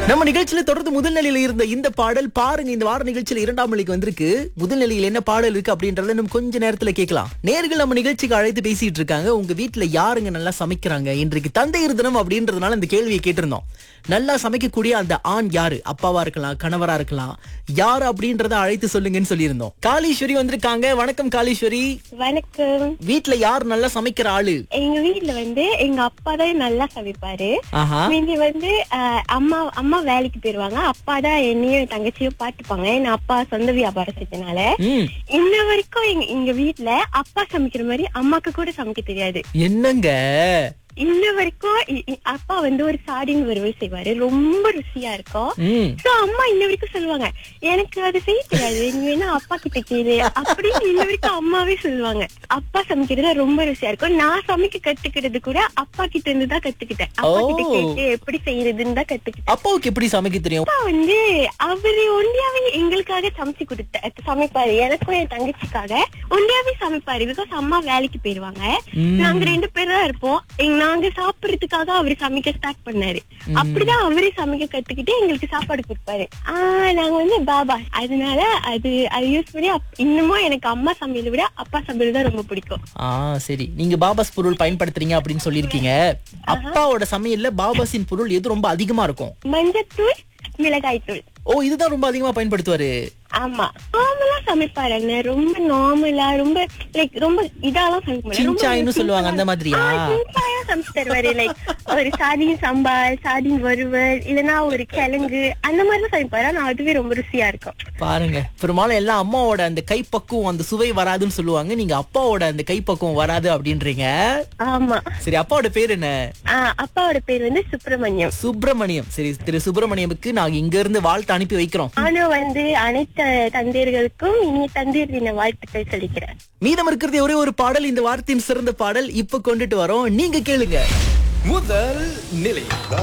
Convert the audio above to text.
நம்ம நிகழ்ச்சியில தொடர்ந்து முதல் நிலையில இருந்த இந்த பாடல் பாருங்க இந்த வார நிகழ்ச்சியில இரண்டாம் நிலைக்கு வந்திருக்கு முதல் நிலையில் என்ன பாடல் இருக்கு அப்படின்றத இன்னும் கொஞ்ச நேரத்துல கேட்கலாம் நேர்கள் நம்ம நிகழ்ச்சிக்கு அழைத்து பேசிட்டு இருக்காங்க உங்க வீட்ல யாருங்க நல்லா சமைக்கிறாங்க இன்றைக்கு தந்தையர் தினம் அப்படின்றதுனால இந்த கேள்வியை கேட்டிருந்தோம் நல்லா சமைக்கக்கூடிய அந்த ஆண் யாரு அப்பாவா இருக்கலாம் கணவரா இருக்கலாம் யாரு அப்படின்றத அழைத்து சொல்லுங்கன்னு சொல்லியிருந்தோம் காளீஸ்வரி வந்திருக்காங்க வணக்கம் காளீஸ்வரி வணக்கம் வீட்ல யார் நல்லா சமைக்கிற ஆளு எங்க வீட்ல வந்து எங்க அப்பா தான் நல்லா சமைப்பாரு ஆஹா மீதி வந்து அஹ், அம்மா அம்மா வேலைக்கு போயிருவாங்க அப்பா தான் என்னையும் என் தங்கச்சியும் பாத்துப்பாங்க என் அப்பா சொந்த வியாபாரம் செஞ்சனால ம் இன்ன வரைக்கும் எங்க எங்க வீட்ல அப்பா சமைக்கிற மாதிரி அம்மாக்கு கூட சமைக்க தெரியாது என்னங்க இன்ன வரைக்கும் இ- இ- அப்பா வந்து ஒரு சாடின் வறுவல் செய்வாரு ரொம்ப ருசியா இருக்கும் ம் சோ அம்மா இன்ன வரைக்கும் சொல்லுவாங்க எனக்கு அது செய்ய தெரியாது நீ வேணா அப்பா கிட்ட கேளு அப்படின்னு இன்ன வரைக்கும் அம்மாவே சொல்லுவாங்க அப்பா சமைக்கிறது ரொம்ப ருசியா இருக்கும் நான் சமைக்க கத்துக்கிறது கூட அப்பா கிட்ட இருந்து தான் கத்துக்கிட்டேன் அப்பா கிட்ட ஓ. கேட்டு எப்படி செய்யறதுன்னு தான் கத்துக்கிட்டேன் அப்பாவுக்கு எப்படி சமைக்க தெரியும் அப்பா வந்து அவரு ஒண்டியாவே எங்களுக்காக சமைச்சு கொடுத்த சமைப்பாரு எனக்கும் என் தங்கச்சிக்காக ஒண்டியாவே சமைப்பாரு பிகாஸ் அம்மா வேலைக்கு போயிருவாங்க ம். நாங்க ரெண்டு பேரும் தான் இருப்போம் எங்க- நாங்க சாப்பிடறதுக்காக அவரு சமைக்க ஸ்டார்ட் பண்ணாரு அப்படிதான் அவரே சமைக்க கத்துக்கிட்டு எங்களுக்கு சாப்பாடு கொடுப்பாரு ஆஹ் நாங்க வந்து பாபா அதனால அது அது யூஸ் பண்ணி அப்- இன்னமும் எனக்கு அம்மா சமையலை விட அப்பா சமையல் தான் ரொம்ப பிடிக்கும் ஆ சரி நீங்க பாபாஸ் பொருள் பயன்படுத்துறீங்க அப்படின்னு சொல்லியிருக்கீங்க அப்பாவோட சமையல்ல பாபாஸின் பொருள் எது ரொம்ப அதிகமா இருக்கும் மஞ்சத்தூள் மிளகாய் தூள் ஓ இதுதான் ரொம்ப அதிகமா பயன்படுத்துவாரு ஆமா நார்மலா சமைப்பாரு அண்ணன் ரொம்ப நார்மலா ரொம்ப லைக் ரொம்ப இதாலாம் சமைக்க மாட்டாரு. ரொம்ப சின்சாய்னு சொல்லுவாங்க, அந்த மாதிரியா? ஆ, சின்சாயா சமைச்சு தருவாரு லைக் ஒரு சாதீன் சம்பால் சாதீன் வறுவல் இல்லனா ஒரு கிழங்கு அந்த மாதிரி தான் சமைப்பாரு ஆனா அதுவே ரொம்ப ருசியா இருக்கும் பாருங்க பெரும்பாலும் எல்லாம் அம்மாவோட அந்த கைப்பக்குவம் அந்த சுவை வராதுன்னு சொல்லுவாங்க நீங்க அப்பாவோட அந்த கைப்பக்குவம் வராது அப்படின்றீங்க ஆமா சரி அப்பாவோட பேர் என்ன ஆ, அப்பாவோட பேர் வந்து சுப்பிரமணியம் சுப்பிரமணியம் சரி திரு சுப்பிரமணியமுக்கு நாங்க இங்க இருந்து வாழ்த்து அனுப்பி வைக்கிறோம் நானும் வந்து அனைத்து தந்தையர்களுக்கும் இனிய தந்தையர் தின வாழ்த்துக்கள் சொல்லிக்கிறேன் மீதம் இருக்கிறது ஒரே ஒரு பாடல் இந்த வாரத்தின் சிறந்த பாடல் இப்ப கொண்டுட்டு வரோம் நீங்க கேளுங்க முதல் நிலை